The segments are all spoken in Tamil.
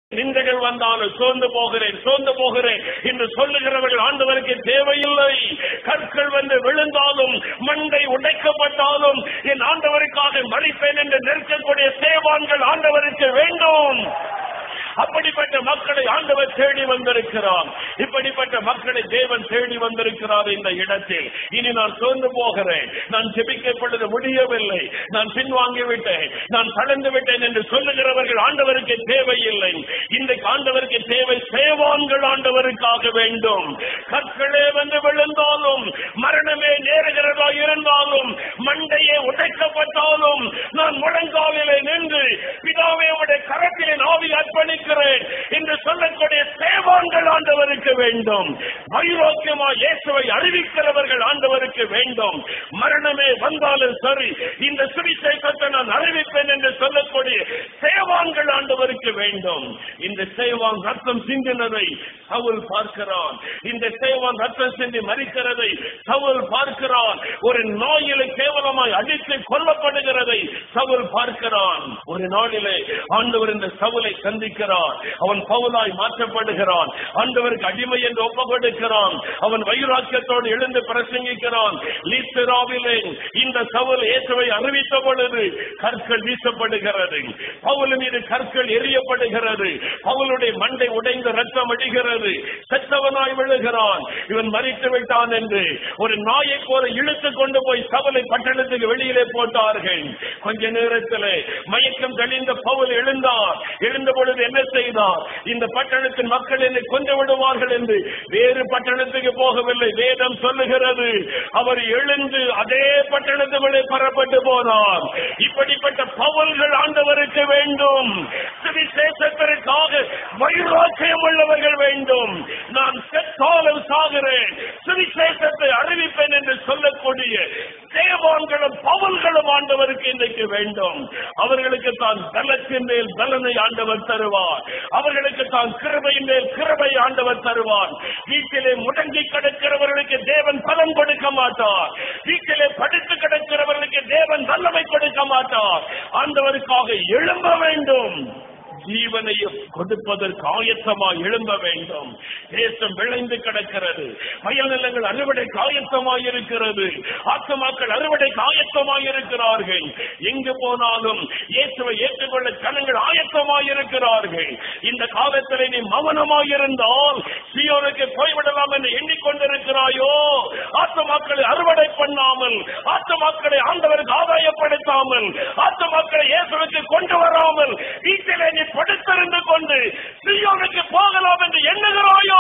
நிந்தைகள் வந்தாலும் சோர்ந்து போகிறேன் சோர்ந்து போகிறேன் என்று சொல்லுகிறவர்கள் ஆண்டவருக்கு தேவையில்லை கற்கள் வந்து விழுந்தாலும் மண்டை உடைக்கப்பட்டாலும் என் ஆண்டவருக்காக மறிப்பேன் என்று நிற்கக்கூடிய சேவான்கள் ஆண்டவருக்கு வேண்டும் அப்படிப்பட்ட மக்களை ஆண்டவர் தேடி வந்திருக்கிறார் இப்படிப்பட்ட மக்களை தேவன் தேடி வந்திருக்கிறார் இந்த இடத்தில் இனி நான் சோர்ந்து போகிறேன் நான் ஜெபிக்கப்பட்டது முடியவில்லை நான் பின்வாங்கி விட்டேன் நான் தளர்ந்து விட்டேன் என்று சொல்லுகிறவர்கள் ஆண்டவருக்கு தேவையில்லை இன்றைக்கு ஆண்டவருக்கு தேவை சேவான்கள் ஆண்டவருக்காக வேண்டும் கற்களே வந்து விழுந்தாலும் மரணமே நேருகிறதா இருந்தாலும் மண்டையே உடைக்கப்பட்டாலும் நான் முழங்காலிலே நின்று பிதாவே உடைய கரத்திலே நாவி அர்ப்பணிக்கிறேன் என்று சொல்லக்கூடிய சேவான்கள் ஆண்டவருக்கு வேண்டும் வைரோக்கியமா இயேசுவை அறிவிக்கிறவர்கள் ஆண்டவருக்கு வேண்டும் மரணமே வந்தாலும் சரி இந்த சுவிசேஷத்தை நான் அறிவிப்பேன் என்று சொல்லக்கூடிய சேவான்கள் ஆண்டவருக்கு வேண்டும் இந்த சேவான் ரத்தம் சிந்தினதை சவுல் பார்க்கிறான் இந்த சேவான் ரத்தம் சிந்தி மறிக்கிறதை சவுல் பார்க்கிறான் ஒரு நோயிலே கேவலமாய் அடித்து கொல்லப்படுகிறதை சவுல் பார்க்கிறான் ஒரு நாளிலே ஆண்டவர் இந்த சவுலை சந்திக்கிறான் அவன் பவுலாய் மாற்றப்படுகிறான் ஆண்டவருக்கு அடிமை என்று ஒப்பு கொடுக்கிறான் அவன் வைராக்கியத்தோடு எழுந்து பிரசங்கிக்கிறான் லீஸ்தராவிலே இந்த சவுல் இயேசுவை அறிவித்த பொழுது கற்கள் வீசப்படுகிறது பவுல் மீது கற்கள் எரியப்படுகிறது பவுலுடைய மண்டை உடைந்து ரத்தம் அடிகிறது செத்தவனாய் விழுகிறான் இவன் மறித்து விட்டான் என்று ஒரு நாயை போல இழுத்து கொண்டு போய் சவலை பட்டணத்துக்கு வெளியிலே போட்டார்கள் கொஞ்ச நேரத்திலே மயக்கம் தெளிந்த பவுல் எழுந்தார் எழுந்த பொழுது என்ன செய்தார் இந்த பட்டணத்தின் மக்கள் என்னை கொண்டு விடுவார்கள் என்று வேறு பட்டணத்துக்கு போகவில்லை வேதம் சொல்லுகிறது அவர் எழுந்து அதே பட்டணத்துக்குள்ளே பரப்பட்டு போனார் இப்படிப்பட்ட பவுல்கள் ஆண்டவருக்கு வேண்டும் சுவிசேஷத்திற்காக வைராக்கியம் உள்ளவர்கள் வேண்டும் நான் செத்தாலும் சாகிறேன் சுவிசேஷத்தை அறிவிப்பேன் என்று சொல்லக்கூடிய தேவான்களும் பவுல்களும் ஆண்டவருக்கு இன்றைக்கு வேண்டும் அவர்களுக்கு தான் பலத்தின் மேல் பலனை ஆண்டவர் தருவார் அவர்களுக்கு தான் கிருபையின் மேல் கிருபை ஆண்டவர் தருவார் வீட்டிலே முடங்கி கிடக்கிறவர்களுக்கு தேவன் பலன் கொடுக்க மாட்டார் வீட்டிலே படுத்து கிடக்கிறவர்களுக்கு தேவன் வல்லமை கொடுக்க மாட்டார் ஆண்டவருக்காக எழும்ப வேண்டும் ஜீவனையும் கொடுப்பதற்கு ஆயத்தமாய் எழும்ப வேண்டும் தேசம் விளைந்து கிடக்கிறது வயல் நிலங்கள் அறுவடைக்கு ஆயத்தமாய் இருக்கிறது ஆத்தமாக்கள் அறுவடைக்கு ஆயத்தமாய் இருக்கிறார்கள் எங்கு போனாலும் இயேசுவை ஏற்றுக்கொள்ள ஜனங்கள் ஆயத்தமாய் இருக்கிறார்கள் இந்த காலத்தில் நீ மௌனமாய் இருந்தால் சியோனுக்கு போய்விடலாம் என்று எண்ணிக்கொண்டிருக்கிறாயோ ஆத்தமாக்களை அறுவடை பண்ணாமல் ஆத்தமாக்களை ஆண்டவருக்கு ஆதாயப்படுத்தாமல் ஆத்தமாக்களை இயேசுவுக்கு கொண்டு வராமல் வீட்டிலே நீ படுத்திருந்து கொண்டு சியோனுக்கு போகலாம் என்று எண்ணுகிறாயோ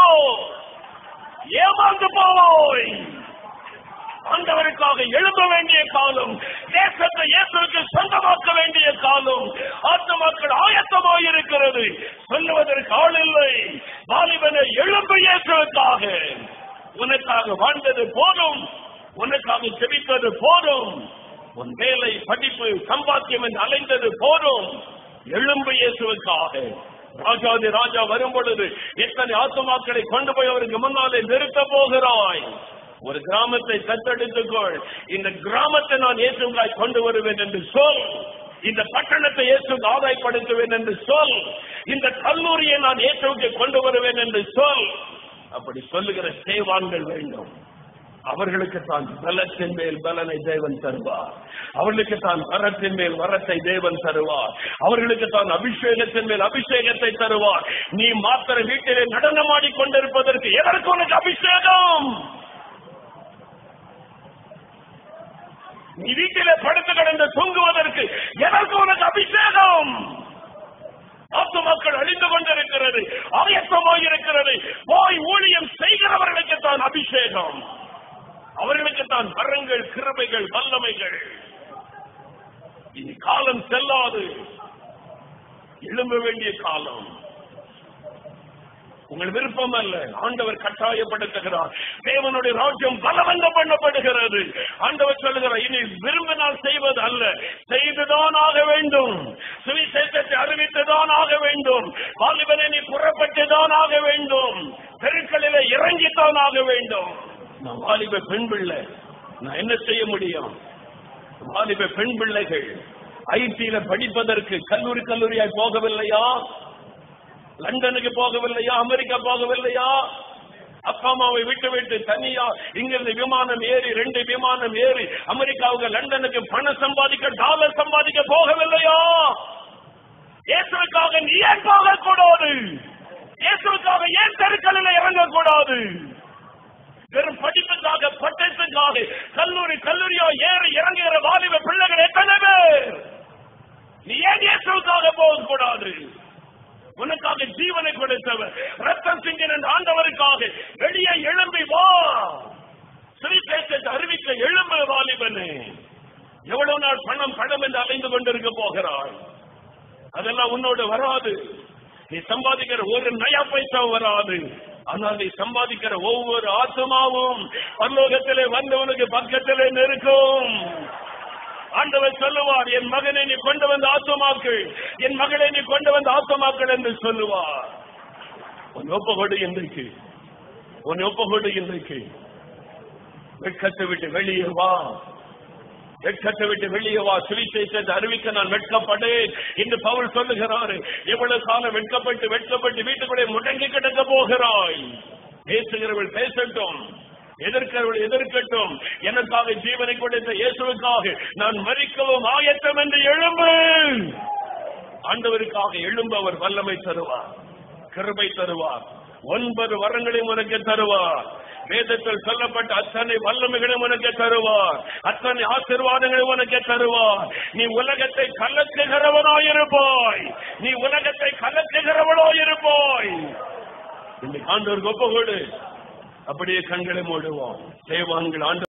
ஏமாந்து போவாய் ஆண்டவருக்காக எழும்ப வேண்டிய காலம் தேசத்தை இயேசுவுக்கு சொந்தமாக்க வேண்டிய காலம் ஆத்மாக்கள் ஆயத்தமாய் இருக்கிறது சொல்லுவதற்கு ஆள் இல்லை வாலிபனை எழும்ப இயேசுவுக்காக உனக்காக வாழ்ந்தது போதும் உனக்காக செபித்தது போதும் உன் வேலை படிப்பு சம்பாத்தியம் என்று அலைந்தது போதும் எழும்பு இயேசுவுக்காக ராஜாதி ராஜா வரும் பொழுது எத்தனை ஆத்மாக்களை கொண்டு போய் அவருக்கு முன்னாலே நிறுத்த போகிறாய் ஒரு கிராமத்தை தத்தெடுத்துக்கொள் இந்த கிராமத்தை நான் இயேசுக்காய் கொண்டு வருவேன் என்று சொல் இந்த பட்டணத்தை இயேசுக்கு ஆதாயப்படுத்துவேன் என்று சொல் இந்த கல்லூரியை நான் இயேசுக்கு கொண்டு வருவேன் என்று சொல் அப்படி சொல்லுகிற சேவான்கள் வேண்டும் அவர்களுக்கு தான் பலத்தின் மேல் பலனை தேவன் தருவார் அவர்களுக்கு தான் வரத்தின் மேல் வரத்தை தேவன் தருவார் அவர்களுக்கு தான் அபிஷேகத்தின் மேல் அபிஷேகத்தை தருவார் நீ மாத்திர வீட்டிலே நடனமாடி கொண்டிருப்பதற்கு எதற்கு உனக்கு அபிஷேகம் நீ வீட்டிலே படுத்து கிடந்து தூங்குவதற்கு எதற்கு உனக்கு அபிஷேகம் ஆத்து மக்கள் அழிந்து கொண்டிருக்கிறது ஆயத்தமாக இருக்கிறது போய் ஊழியம் செய்கிறவர்களுக்கு தான் அபிஷேகம் அவர்களுக்கு தான் வரங்கள் கிருபைகள் வல்லமைகள் இனி காலம் செல்லாது எழும்ப வேண்டிய காலம் உங்கள் விருப்பம் அல்ல ஆண்டவர் கட்டாயப்படுத்துகிறார் தேவனுடைய ராஜ்யம் பலவந்த பண்ணப்படுகிறது ஆண்டவர் சொல்லுகிறார் இனி விரும்பினால் செய்வது அல்ல செய்துதான் ஆக வேண்டும் சுவிசேஷத்தை அறிவித்துதான் ஆக வேண்டும் வாலிபனை நீ புறப்பட்டுதான் ஆக வேண்டும் தெருக்களிலே இறங்கித்தான் ஆக வேண்டும் நான் வாலிப பெண் பிள்ளை நான் என்ன செய்ய முடியும் வாலிப பெண் பிள்ளைகள் ஐடியில படிப்பதற்கு கல்லூரி கல்லூரியாய் போகவில்லையா லண்டனுக்கு போகவில்லையா அமெரிக்கா போகவில்லையா அப்பா அம்மாவை விட்டு விட்டு தனியா இங்கிருந்து விமானம் ஏறி ரெண்டு விமானம் ஏறி அமெரிக்காவுக்கு லண்டனுக்கு பணம் சம்பாதிக்க டாலர் சம்பாதிக்க போகவில்லையா இயேசுவுக்காக நீ ஏன் போகக்கூடாது இயேசுவுக்காக ஏன் தெருக்களில் இறங்கக்கூடாது வெறும் படிப்புக்காக பட்டத்துக்காக கல்லூரி கல்லூரியோ ஏறி இறங்குகிற வாலிப பிள்ளைகள் எத்தனை பேர் நீ ஏன் இயேசுவுக்காக போகக்கூடாது உனக்காக ஜீவனை கொடுத்தவர் ரத்தம் சிங்கின ஆண்டவருக்காக வெளியே எழும்பி வா சுவிசேஷத்தை அறிவிக்க எழும்பு வாலிபனே எவ்வளவு நாள் பணம் பணம் என்று அலைந்து கொண்டிருக்க போகிறாய் அதெல்லாம் உன்னோடு வராது நீ சம்பாதிக்கிற ஒரு நயா பைசா வராது ஆனால் நீ சம்பாதிக்கிற ஒவ்வொரு ஆத்மாவும் பரலோகத்திலே வந்தவனுக்கு பக்கத்திலே நிற்கும் ஆண்டவர் சொல்லுவார் என் மகனை நீ கொண்டு வந்த ஆத்துமாக்கள் என் மகளை நீ கொண்டு வந்த ஆத்துமாக்கள் என்று சொல்லுவார் உன் ஒப்பகொடு இன்றைக்கு உன் ஒப்பகொடு இன்றைக்கு வெட்கத்தை விட்டு வெளியே வா வெட்கத்தை விட்டு வெளியே வா சுவிசேஷத்தை அறிவிக்க நான் வெட்கப்படேன் என்று பவுல் சொல்லுகிறாரு எவ்வளவு காலம் வெட்கப்பட்டு வெட்கப்பட்டு வீட்டுக்குள்ளே முடங்கி கிடக்க போகிறாய் பேசுகிறவள் பேசட்டும் எதிர்க்கிறவள் எதிர்க்கட்டும் எனக்காக ஜீவனை கொடுத்த இயேசுவுக்காக நான் மறிக்கவும் ஆயத்தம் என்று எழும்பு ஆண்டவருக்காக எழும்ப அவர் வல்லமை தருவார் கிருபை தருவார் ஒன்பது வரங்களையும் உனக்கு தருவார் வேதத்தில் சொல்லப்பட்ட அத்தனை வல்லமைகளையும் உனக்கு தருவார் அத்தனை ஆசீர்வாதங்களையும் உனக்கு தருவார் நீ உலகத்தை கலக்குகிறவனாயிருப்பாய் நீ உலகத்தை கலக்குகிறவனாயிருப்பாய் இந்த ஆண்டவர் ஒப்புகொடு அப்படியே கண்களை மூடுவோம் தேவான்கள் ஆண்டு